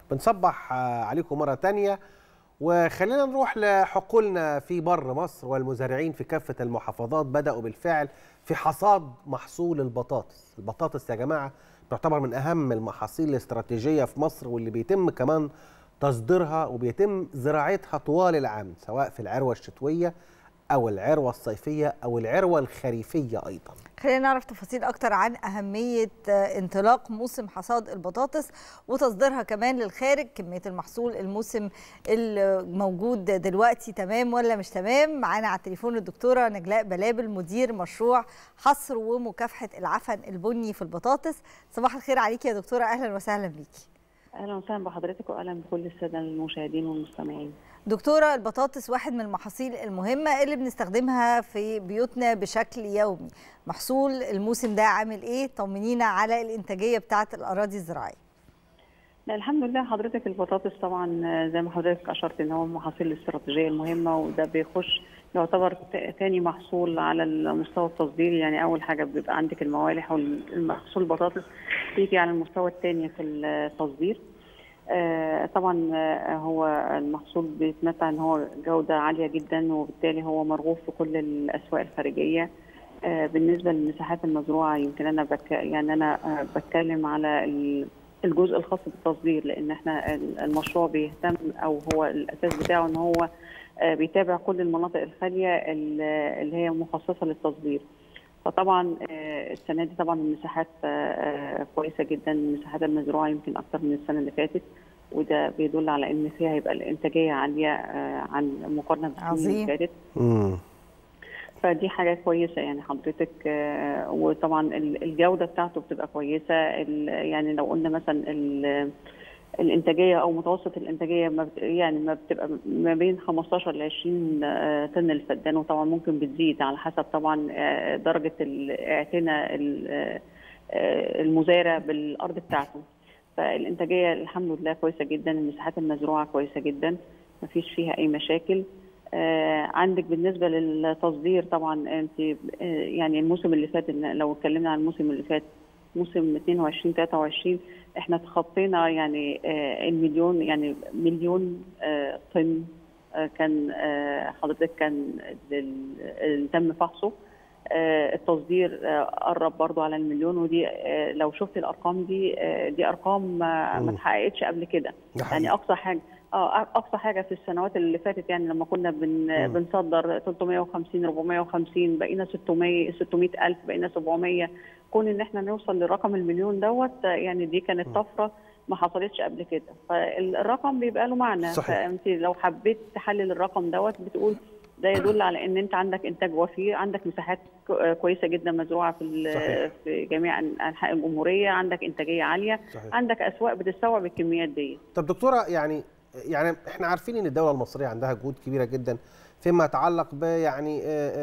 بنصبح عليكم مرة تانية وخلينا نروح لحقولنا في بر مصر والمزارعين في كافة المحافظات بدأوا بالفعل في حصاد محصول البطاطس البطاطس يا جماعة تعتبر من أهم المحاصيل الاستراتيجية في مصر واللي بيتم كمان تصديرها وبيتم زراعتها طوال العام سواء في العروة الشتوية أو العروة الصيفية أو العروة الخريفية أيضا خلينا نعرف تفاصيل أكتر عن أهمية انطلاق موسم حصاد البطاطس وتصديرها كمان للخارج كمية المحصول الموسم الموجود دلوقتي تمام ولا مش تمام معانا على التليفون الدكتورة نجلاء بلابل مدير مشروع حصر ومكافحة العفن البني في البطاطس صباح الخير عليكي يا دكتورة أهلا وسهلا بيكي اهلا وسهلا بحضرتك واهلا بكل الساده المشاهدين والمستمعين دكتوره البطاطس واحد من المحاصيل المهمه اللي بنستخدمها في بيوتنا بشكل يومي محصول الموسم ده عامل ايه طمنينا على الانتاجيه بتاعه الاراضي الزراعيه لا الحمد لله حضرتك البطاطس طبعا زي ما حضرتك اشرت ان هو المحاصيل الاستراتيجيه المهمه وده بيخش يعتبر ثاني محصول على المستوى التصديري يعني اول حاجه بيبقى عندك الموالح والمحصول البطاطس بيجي على المستوى الثاني في التصدير آه طبعا هو المحصول بيتمتع ان هو جوده عاليه جدا وبالتالي هو مرغوب في كل الاسواق الخارجيه آه بالنسبه للمساحات المزروعه يمكن انا بك يعني انا بتكلم على الجزء الخاص بالتصدير لان احنا المشروع بيهتم او هو الاساس بتاعه ان هو بيتابع كل المناطق الخاليه اللي هي مخصصه للتصدير فطبعا السنه دي طبعا المساحات كويسه جدا المساحات المزروعه يمكن اكثر من السنه اللي فاتت وده بيدل على ان فيها هيبقى الانتاجيه عاليه عن مقارنه بالسنين اللي فاتت فدي حاجه كويسه يعني حضرتك وطبعا الجوده بتاعته بتبقى كويسه يعني لو قلنا مثلا الانتاجيه او متوسط الانتاجيه ما يعني ما بتبقى ما بين 15 ل 20 طن الفدان وطبعا ممكن بتزيد على حسب طبعا درجه الاعتناء المزارع بالارض بتاعته فالانتاجيه الحمد لله كويسه جدا المساحات المزروعه كويسه جدا ما فيش فيها اي مشاكل عندك بالنسبه للتصدير طبعا انت يعني الموسم اللي فات لو اتكلمنا عن الموسم اللي فات موسم 22 23 احنا تخطينا يعني آه المليون يعني مليون آه طن آه كان حضرتك كان تم فحصه التصدير قرب برضو على المليون ودي لو شفت الارقام دي دي ارقام ما اتحققتش قبل كده يعني اقصى حاجه اه اقصى حاجه في السنوات اللي فاتت يعني لما كنا بن بنصدر 350 450 بقينا 600 600 الف بقينا 700 كون ان احنا نوصل لرقم المليون دوت يعني دي كانت طفره ما حصلتش قبل كده فالرقم بيبقى له معنى صحيح. فانت لو حبيت تحلل الرقم دوت بتقول ده يدل على ان انت عندك انتاج وفير عندك مساحات كويسه جدا مزروعه في صحيح. في جميع انحاء الجمهوريه عندك انتاجيه عاليه صحيح. عندك اسواق بتستوعب الكميات دي طب دكتوره يعني يعني احنا عارفين ان الدوله المصريه عندها جهود كبيره جدا فيما يتعلق بيعني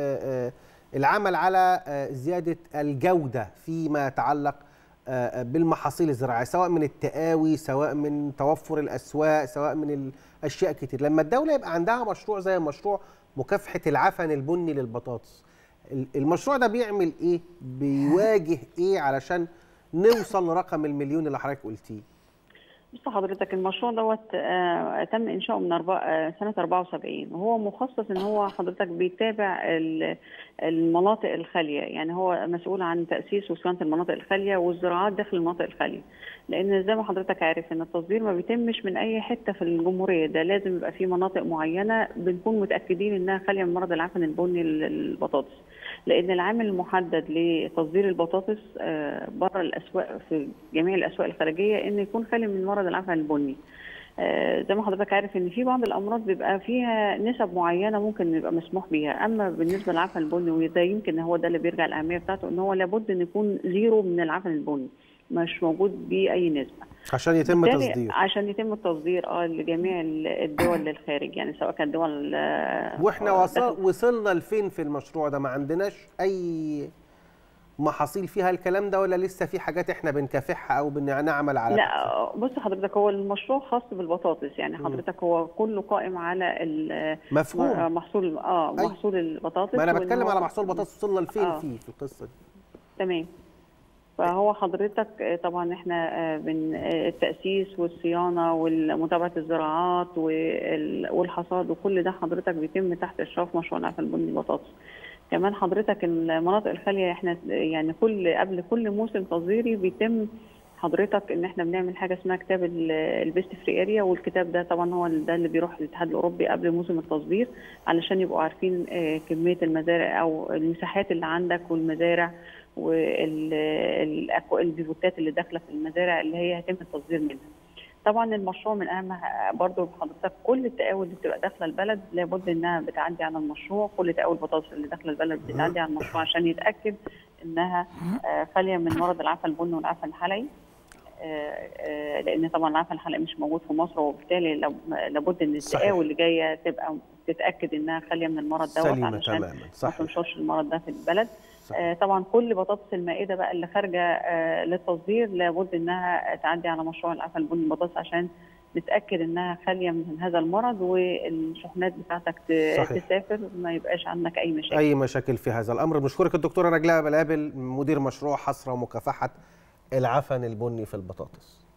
العمل على زياده الجوده فيما يتعلق بالمحاصيل الزراعيه سواء من التقاوي سواء من توفر الاسواق سواء من اشياء كتير لما الدوله يبقى عندها مشروع زي مشروع مكافحه العفن البني للبطاطس المشروع ده بيعمل ايه بيواجه ايه علشان نوصل لرقم المليون اللي حضرتك قلتيه بص حضرتك المشروع دوت آه تم انشاؤه من أربع آه سنه 74 وهو مخصص ان هو حضرتك بيتابع المناطق الخاليه يعني هو مسؤول عن تاسيس وصيانه المناطق الخاليه والزراعات داخل المناطق الخاليه لان زي ما حضرتك عارف ان التصدير ما بيتمش من اي حته في الجمهوريه ده لازم يبقى في مناطق معينه بنكون متاكدين انها خاليه من مرض العفن البني للبطاطس لان العامل المحدد لتصدير البطاطس بره الاسواق في جميع الاسواق الخارجيه ان يكون خالي من مرض العفن البني زي ما حضرتك عارف ان في بعض الامراض بيبقى فيها نسب معينه ممكن يبقى مسموح بيها اما بالنسبه للعفن البني وده يمكن هو ده اللي بيرجع الاهميه بتاعته ان هو لابد ان يكون زيرو من العفن البني مش موجود بيه اي نسبه عشان يتم التصدير عشان يتم التصدير اه لجميع الدول للخارج يعني سواء كانت دول واحنا وصل وصلنا لفين في المشروع ده ما عندناش اي محاصيل فيها الكلام ده ولا لسه في حاجات احنا بنكافحها او بنعمل على لا بص حضرتك هو المشروع خاص بالبطاطس يعني حضرتك هو كله قائم على مفهوم محصول اه محصول البطاطس ما انا بتكلم على محصول البطاطس وصلنا لفين آه. فيه في القصه دي تمام فهو حضرتك طبعا احنا من التاسيس والصيانه ومتابعه الزراعات والحصاد وكل ده حضرتك بيتم تحت اشراف مشروع العفن البني البطاطس. كمان حضرتك المناطق الخاليه احنا يعني كل قبل كل موسم تصديري بيتم حضرتك ان احنا بنعمل حاجه اسمها كتاب البيست فري اريا والكتاب ده طبعا هو ده اللي بيروح للاتحاد الاوروبي قبل موسم التصدير علشان يبقوا عارفين كميه المزارع او المساحات اللي عندك والمزارع والبيفوتات اللي داخله في المزارع اللي هي هيتم التصدير منها. طبعا المشروع من اهم برضه حضرتك كل التقاول اللي بتبقى داخله البلد لابد انها بتعدي على المشروع كل تقاول البطاطس اللي داخله البلد بتعدي على المشروع عشان يتاكد انها خاليه من مرض العفن البني والعفن الحلقي لان طبعا العفن الحلقي مش موجود في مصر وبالتالي لابد ان التقاول اللي جايه تبقى تتاكد انها خاليه من المرض دوت علشان ما تنشرش المرض ده في البلد آه طبعا كل بطاطس المائده بقى اللي خارجه آه للتصدير لابد انها تعدي على مشروع العفن البني البطاطس عشان نتاكد انها خاليه من هذا المرض والشحنات بتاعتك صحيح. تسافر ما يبقاش عندك اي مشاكل اي مشاكل في هذا الامر بنشكرك الدكتوره نجلاء بلابل مدير مشروع حصر ومكافحه العفن البني في البطاطس